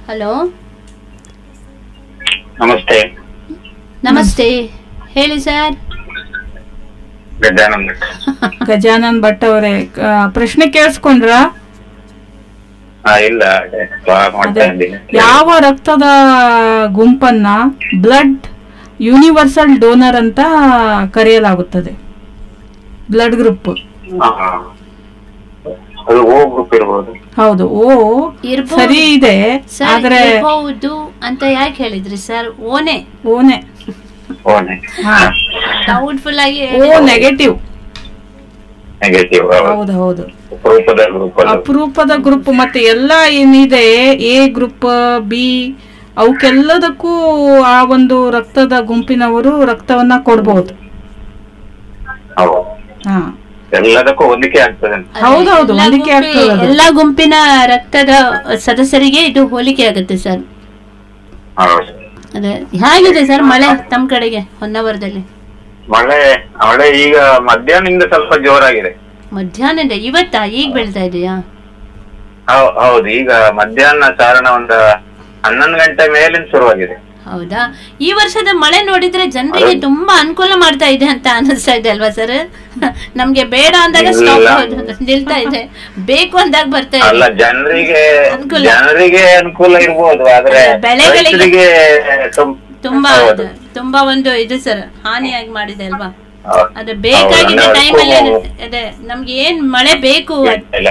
Hello ನಮಸ್ತೆ ನಮಸ್ತೆ ಹೇಳಿ ಸರ್ ಗಜಾನಂದ್ ಗಜಾನನ್ ಭಟ್ ಅವರೇ ಪ್ರಶ್ನೆ ಕೇಳಿಸ್ಕೊಂಡ್ರ ಹಾ ಇಲ್ಲ ಅದೇ call ಮಾಡ್ತಾ ಇದ್ದೀನಿ ಯಾವ ರಕ್ತದ ಗುಂಪನ್ನ ಬ್ಲಡ್ ಯೂನಿವರ್ಸಲ್ ಡೋನರ್ ಅಂತ ಕರೆಯಲಾಗುತ್ತದೆ ಬ್ಲಡ್ ಗ್ರೂಪ್ ಹಾ, ಹಾ. ಅದು ಓ ಗ್ರೂಪ್ ಇರ್ಬೋದು ಹೌದು ಓ ಇರ್ಬೋದು. ಸರಿ ಇದೆ ಸರ್ ಆದ್ರೆ ಇರ್ಬಹುದು ಅಂತ ಯಾಕೆ ಹೇಳಿದ್ರಿ ಸರ್ ಓನೆ ಓನೆ ಓನೆ ಹಾ ಡೌಟ್ಫುಲ್ ಆಗಿ ಓ ನೆಗೆಟಿವ್ ನೆಗೆಟಿವ್ ಹೌದು ಹೌದು ರೂಪದ ಗ್ರೂಪ್ ಅದು ಅಪರೂಪದ ಗ್ರೂಪ್ ಮತ್ತೆ ಎಲ್ಲ ಏನಿದೆ ಎ ಗ್ರೂಪ್ ಬಿ ಅವಕ್ಕೆಲ್ಲದಕ್ಕೂ ಆ ಒಂದು ರಕ್ತದ ಗುಂಪಿನವರು ರಕ್ತವನ್ನ ಕೊಡ್ಬಹುದು ಹೌದು ಹಾ ಎಲ್ಲದಕ್ಕೂ ಹೊಂದಿಕೆ ಆಗ್ತದೆ ಅಂತ. ಹೌದೌದು, ಎಲ್ಲ ಹೊಂದಿಕೆ ಗುಂಪಿ- ಆಗ್ತದೆ ಅದು. ಎಲ್ಲ ಗುಂಪಿನ ರಕ್ತದ ಸದಸ್ಯರಿಗೆ ಇದು ಹೋಲಿಕೆ ಆಗುತ್ತೆ ಸರ್ ಹೌದು ಅದೇ ಹೇಗಿದೆ ಸರ್ ಮಳೆ ತಮ್ಮ ಕಡೆಗೆ ಹೊನ್ನಾವರದಲ್ಲಿ ಮಳೆ ಮಳೆ ಈಗ ಮಧ್ಯಾಹ್ನದಿಂದ ಸ್ವಲ್ಪ ಜೋರಾಗಿದೆ ಮಧ್ಯಾಹ್ನದ ಇವತ್ತಾ ಈಗ ಬೀಳ್ತಾ ಇದೆಯಾ ಹೌ- ಹೌದು ಈಗ ಮಧ್ಯಾಹ್ನ ಕಾರಣ ಒಂದು ಹನ್ನೊಂದು ಗಂಟೆ ಮೇಲಿಂದ ಶುರುವಾಗಿದೆ ಹೌದಾ ಈ ವರ್ಷದ ಮಳೆ ನೋಡಿದ್ರೆ ಜನರಿಗೆ ತುಂಬಾ ಅನುಕೂಲ ಮಾಡ್ತಾ ಇದೆ ಅಂತ ಅನಿಸ್ತಾ ಇದೆ ಅಲ್ವಾ ಸರ್ ನಮ್ಗೆ ಬೇಡ ಅಂದಾಗ ಸ್ಟಾಪ್ ಇಲ್ಲ. ನಿಲ್ತಾ ಇದೆ ಬೇಕು ಅಂದಾಗ ಬರ್ತಾ ಅಲ್ಲ ಇದೆ ಜನರಿಗೆ ಅನುಕೂಲ. ಜನರಿಗೆ ಅನುಕೂಲ ಇರ್ಬೋದು ಆದ್ರೆ ಅಲ್ಲ, ಬೆಳೆಗಳಿಗೆ- ರೈತರಿಗೆ ತುಂ- ತುಂಬಾ ಹೌದು. ತುಂಬಾ ಒಂದು ಇದು ಸರ್ ಹಾನಿಯಾಗಿ ಮಾಡಿದೆ ಅಲ್ವಾ ಹೌದು. ಅದೇ ಬೇಕಾಗಿದ್ದ ಹೌದು, ಟೈಮಲ್ಲಿ ಹೌದು. ಅದೇ ನಮ್ಗೆ ಏನ್ ಮಳೆ ಬೇಕು ಇಲ್ಲ